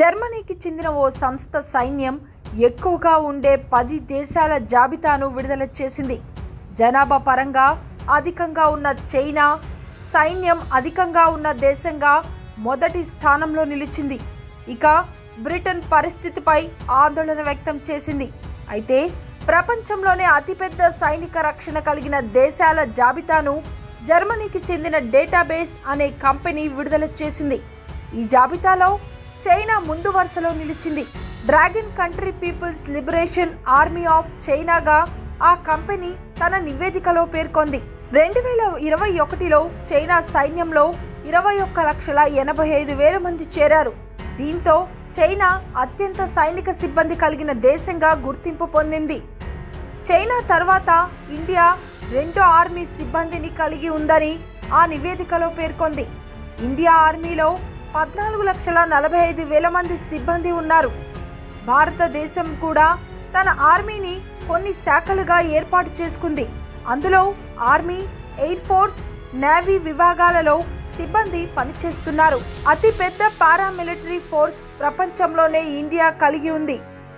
జర్మనీకి చెందిన ఓ సంస్థ సైన్యం ఎక్కువగా ఉండే పది దేశాల జాబితాను విడుదల చేసింది జనాభా పరంగా అధికంగా ఉన్న చైనా సైన్యం అధికంగా ఉన్న దేశంగా మొదటి స్థానంలో నిలిచింది ఇక బ్రిటన్ పరిస్థితిపై ఆందోళన వ్యక్తం చేసింది అయితే ప్రపంచంలోనే అతిపెద్ద సైనిక రక్షణ కలిగిన దేశాల జాబితాను జర్మనీకి చెందిన డేటాబేస్ అనే కంపెనీ విడుదల చేసింది ఈ జాబితాలో చైనా ముందు వరుసలో నిలిచింది dragon country people's liberation army of చైనాగా ఆ కంపెనీ తన నివేదికలో పేర్కొంది రెండు వేల ఇరవై ఒకటిలో చైనా సైన్యంలో ఇరవై ఒక్క లక్షల ఎనభై ఐదు వేల మంది చేరారు దీంతో చైనా అత్యంత సైనిక సిబ్బంది కలిగిన దేశంగా గుర్తింపు పొందింది చైనా తర్వాత ఇండియా రెండో ఆర్మీ సిబ్బందిని కలిగి ఉందని ఆ నివేదికలో పేర్కొంది ఇండియా ఆర్మీలో పద్నాలుగు లక్షల నలభై ఐదు వేల మంది సిబ్బంది ఉన్నారు భారతదేశం కూడా తన ఆర్మీని కొన్ని శాఖలుగా ఏర్పాటు చేసుకుంది అందులో ఆర్మీ ఎయిర్ ఫోర్స్ నేవీ విభాగాలలో సిబ్బంది పనిచేస్తున్నారు అతి పెద్ద పారామిలిటరీ ఫోర్స్ ప్రపంచంలోనే ఇండియా కలిగి ఉంది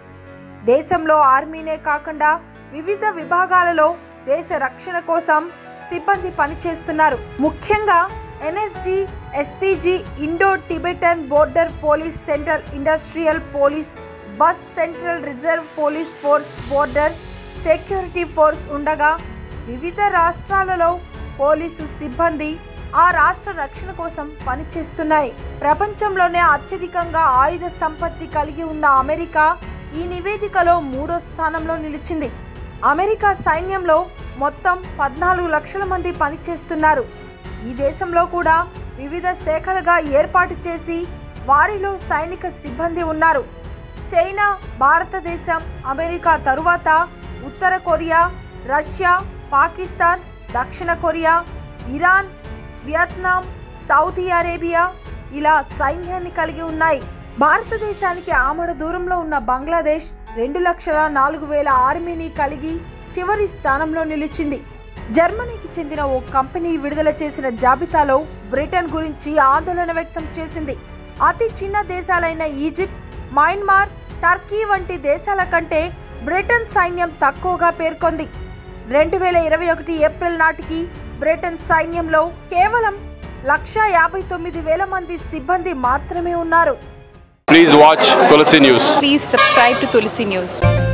దేశంలో ఆర్మీనే కాకుండా వివిధ విభాగాలలో దేశ రక్షణ కోసం సిబ్బంది పనిచేస్తున్నారు ముఖ్యంగా NSG SPG Indo Tibetan border police central industrial police బస్ central reserve police force border security force ఉండగా వివిధ రాష్ట్రాలలో పోలీసు సిబ్బంది ఆ రాష్ట్ర రక్షణ కోసం పనిచేస్తున్నాయి ప్రపంచంలోనే అత్యధికంగా ఆయుధ సంపత్తి కలిగి ఉన్న అమెరికా ఈ నివేదికలో మూడో స్థానంలో నిలిచింది అమెరికా సైన్యంలో మొత్తం పద్నాలుగు లక్షల మంది పనిచేస్తున్నారు ఈ దేశంలో కూడా వివిధ శాఖలుగా ఏర్పాటు చేసి వారిలో సైనిక సిబ్బంది ఉన్నారు చైనా భారతదేశం అమెరికా తరువాత ఉత్తర కొరియా రష్యా పాకిస్తాన్ దక్షిణ Korea Iran Vietnam Saudi Arabia ఇలా సైన్యాన్ని కలిగి ఉన్నాయి భారతదేశానికి ఆమడ దూరంలో ఉన్న బంగ్లాదేశ్ రెండు లక్షల నాలుగు వేల ఆర్మీని కలిగి చివరి స్థానంలో నిలిచింది జర్మనీకి చెందిన ఓ కంపెనీ విడుదల చేసిన జాబితాలో బ్రిటన్ గురించి ఆందోళన వ్యక్తం చేసింది అతి చిన్న దేశాలైన ఈజిప్ట్ మయన్మార్ టర్కీ వంటి దేశాల కంటే బ్రిటన్ సైన్యం తక్కువగా పేర్కొంది రెండు వేల ఇరవై ఒకటి ఏప్రిల్ నాటికి బ్రిటన్ సైన్యంలో కేవలం లక్ష యాభై తొమ్మిది వేల మంది సిబ్బంది మాత్రమే ఉన్నారు Please watch Tulsi News. Please subscribe to Tulsi News.